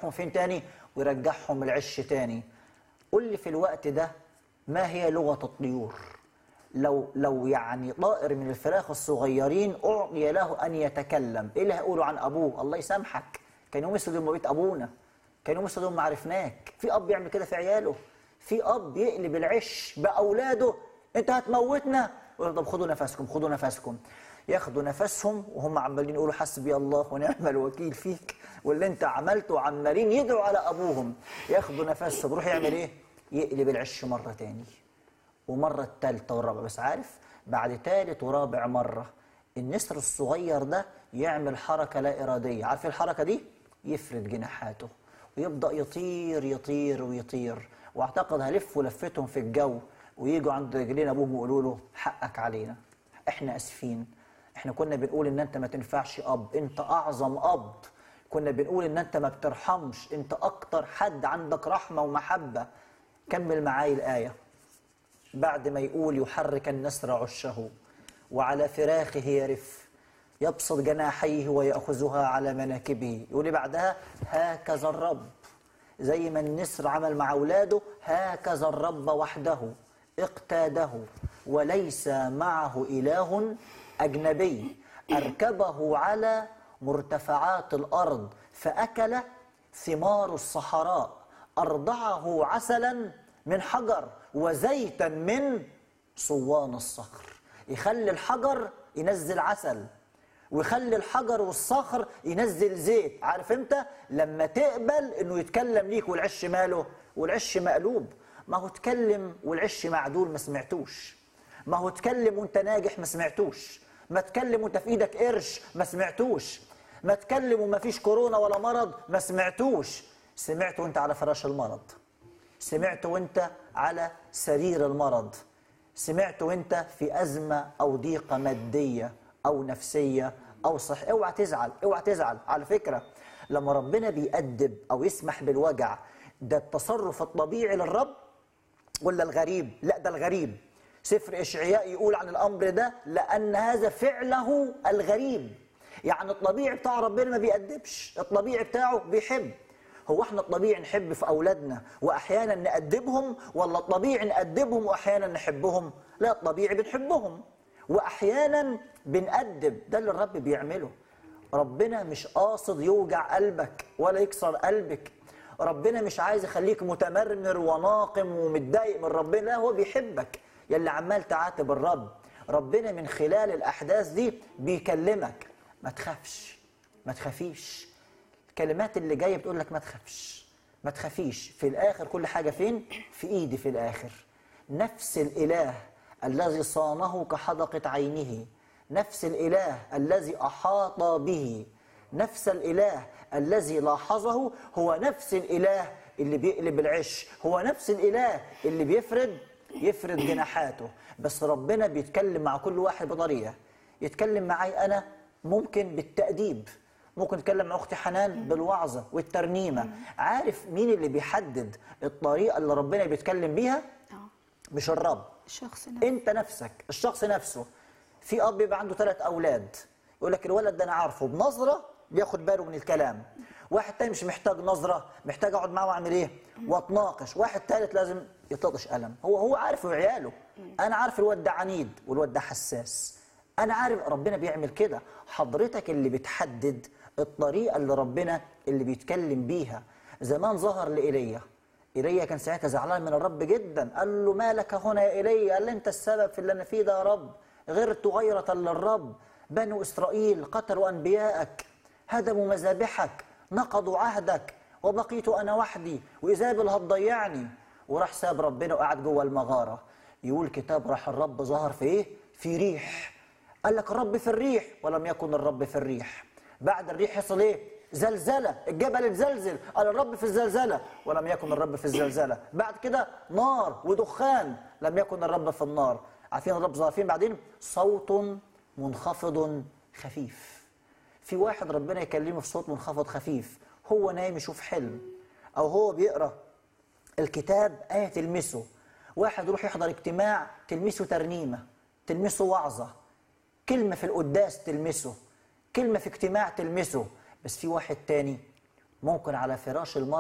ويرجعهم فين تاني ويرجعهم العش تاني قل لي في الوقت ده ما هي لغة الطيور لو لو يعني طائر من الفراخ الصغيرين أعطي له أن يتكلم إيه اللي هيقولوا عن أبوه الله يسامحك كان يوم يسود يوم بيت أبونا كان يوم يسود يوم ما عرفناك في أب يعمل كده في عياله في أب يقلب العش بأولاده أنت هتموتنا يقول طب خدوا نفسكم خدوا نفسكم ياخدوا نفسهم وهم عمالين يقولوا حسبي الله ونعم الوكيل فيك واللي انت عملته عمالين يدعوا على ابوهم ياخدوا نفسهم يروح يعمل ايه؟ يقلب العش مره تاني ومره التالتة والرابعه بس عارف بعد تالت ورابع مره النسر الصغير ده يعمل حركه لا اراديه عارف الحركه دي؟ يفرد جناحاته ويبدا يطير يطير ويطير واعتقد هلف لفتهم في الجو ويجوا عند رجلين ابوهم ويقولوا له حقك علينا احنا اسفين احنا كنا بنقول ان انت ما تنفعش اب انت اعظم اب كنا بنقول ان انت ما بترحمش انت اكتر حد عندك رحمه ومحبه كمل معايا الايه بعد ما يقول يحرك النسر عشه وعلى فراخه يرف يبسط جناحيه ويأخذها على مناكبه يقول لي بعدها هكذا الرب زي ما النسر عمل مع أولاده هكذا الرب وحده اقتاده وليس معه إله أجنبي أركبه على مرتفعات الأرض فأكل ثمار الصحراء أرضعه عسلا من حجر وزيتا من صوان الصخر يخلي الحجر ينزل عسل ويخلي الحجر والصخر ينزل زيت عارف انت لما تقبل انه يتكلم ليك والعش ماله والعش مقلوب ما هو اتكلم والعش معدول ما سمعتوش ما هو اتكلم وانت ناجح ما سمعتوش ما اتكلم وانت في ايدك قرش ما سمعتوش ما اتكلم وما فيش كورونا ولا مرض ما سمعتوش سمعت وانت على فراش المرض سمعت وانت على سرير المرض سمعت وانت في أزمة أو ضيقة مادية أو نفسية أو صح اوعى تزعل اوعى تزعل على فكرة لما ربنا بيأدب أو يسمح بالوجع ده التصرف الطبيعي للرب ولا الغريب لا ده الغريب سفر إشعياء يقول عن الأمر ده لأن هذا فعله الغريب يعني الطبيعي بتاع ربنا ما بيأدبش الطبيعي بتاعه بيحب هو احنا الطبيعي نحب في اولادنا واحيانا نأدبهم ولا الطبيعي نأدبهم واحيانا نحبهم لا الطبيعي بنحبهم واحيانا بنأدب ده اللي الرب بيعمله ربنا مش قاصد يوجع قلبك ولا يكسر قلبك ربنا مش عايز يخليك متمرمر وناقم ومتضايق من ربنا لا هو بيحبك يلي عمال تعاتب الرب ربنا من خلال الاحداث دي بيكلمك ما تخافش ما تخافيش الكلمات اللي جايه بتقول لك ما تخافش ما تخافيش في الاخر كل حاجه فين في ايدي في الاخر نفس الاله الذي صانه كحدقه عينه نفس الاله الذي احاط به نفس الاله الذي لاحظه هو نفس الاله اللي بيقلب العش هو نفس الاله اللي بيفرد يفرد جناحاته بس ربنا بيتكلم مع كل واحد بطريقه يتكلم معي انا ممكن بالتاديب ممكن اتكلم مع اختي حنان بالوعظه والترنيمه عارف مين اللي بيحدد الطريقه اللي ربنا بيتكلم بيها اه مش الرب الشخص نفسه انت نفسك الشخص نفسه في اب بيبقى عنده ثلاث اولاد يقول لك الولد ده انا عارفه بنظره بياخد باله من الكلام واحد تاني مش محتاج نظره محتاج اقعد معاه واعمل ايه واتناقش واحد ثالث لازم يطلقش قلم هو هو عارف عياله انا عارف الواد ده عنيد والواد ده حساس انا عارف ربنا بيعمل كده حضرتك اللي بتحدد الطريقه اللي ربنا اللي بيتكلم بيها زمان ظهر لايليا ايليا كان ساعتها زعلان من الرب جدا قال له مالك هنا يا ايليا قال له انت السبب في اللي انا فيه ده يا رب غرت غيرة للرب بنو اسرائيل قتلوا انبياءك هدموا مذابحك نقضوا عهدك وبقيت انا وحدي وايزابل هتضيعني وراح ساب ربنا وقعد جوه المغاره يقول كتاب راح الرب ظهر في ايه في ريح قال لك الرب في الريح ولم يكن الرب في الريح بعد الريح حصل ايه زلزلة الجبل اتزلزل قال الرب في الزلزلة ولم يكن الرب في الزلزلة بعد كده نار ودخان لم يكن الرب في النار عارفين الرب ظهر فين بعدين صوت منخفض خفيف في واحد ربنا يكلمه في صوت منخفض خفيف هو نايم يشوف حلم او هو بيقرا الكتاب آية تلمسه واحد يروح يحضر اجتماع تلمسه ترنيمة تلمسه وعظة كلمة في القداس تلمسه كلمة في اجتماع تلمسه بس في واحد تاني ممكن على فراش المرأة